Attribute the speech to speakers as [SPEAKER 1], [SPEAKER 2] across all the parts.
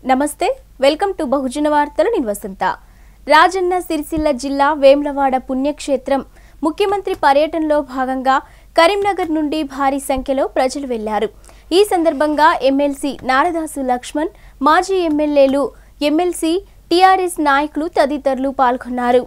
[SPEAKER 1] నమస్తే welcome to బహుజన వార్తలు నేను వసంత రాజన్న సిరిసిల్ల జిల్లా వేమ్లవాడ పుణ్యక్షేత్రం ముఖ్యమంత్రి పర్యటనలో భాగంగా కరీంనగర్ నుండి భారీ సంఖ్యలో ప్రజలు వెళ్లారు ఈ సందర్భంగా ఎమ్మెల్సీ నారదాసు లక్ష్మణ్ మాజీ ఎమ్మెల్యేలు ఎమ్మెల్సీ టీఆర్ఎస్ నాయకులు తదితరులు పాల్గొన్నారు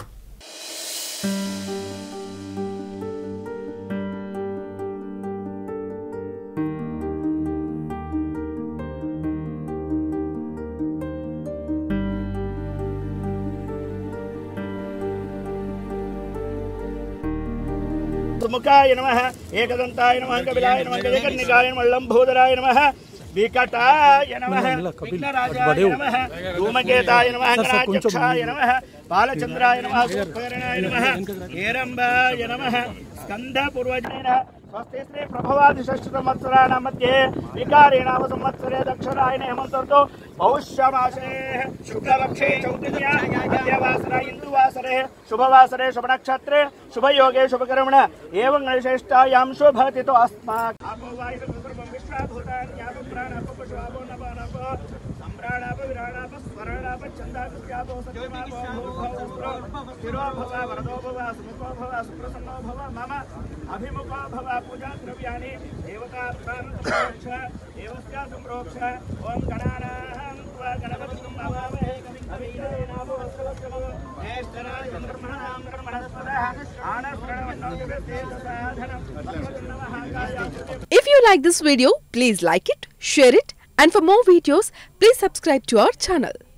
[SPEAKER 2] ముఖాయ నమ ఏకదంతాయ నమ కపిలాయ నమ గజకర్ణికాయ నమ లంబోదరాయ నమ వికటాయ నమ విఘ్నరాజాయ నమ ధూమకేతాయ నమ గణాధ్యక్షాయ నమ బాలచంద్రాయ నమ సూర్పకరణాయ నమ ఏరంబాయ నమ స్కంద పూర్వజైన స్వస్తి శ్రీ ప్రభవాది షష్ఠ సంవత్సరాణ మధ్యే వికారేణామ సంవత్సరే దక్షరాయణ హేమంతో పౌష్యమాసే శుక్లపక్షే చౌద్యా మధ్యవాసర ఇందువాసరే శుభవాసరే శుభనక్షత్రే శుభయోగే శుభకర్మణ ఏవం గణశ్రేష్టాయాం శుభతి తో అస్మాక్ ఆపో వాయు కుర్వం విశ్వాభూతాన్యాప ప్రాణాప పశువాపో నపానాప సంప్రాణాప విరాణాప స్మరణాప ఛందాపో సత్యమాపో భూర్భువః స్థిరో భవ వరదో భవ సుముఖో భవ సుప్రసన్నో భవ మమ అభిముఖో భవ పూజా ద్రవ్యాన్ని దేవతార్థానుక్ష దేవస్యా సంప్రోక్ష ఓం గణానాహం త్వా గణపతిం భవామహే అవిఘ్నేనాభో వస్త్రవస్త్రమో జ్యేష్ఠరాజ చంద్రమణాం బ్రహ్మణస్పదః ఆనస్ప్రణవన్నోదివృత్తే సాధనం నమః కాయాయ
[SPEAKER 3] If you like this video, please like it, share it, and for more videos, please subscribe to our channel.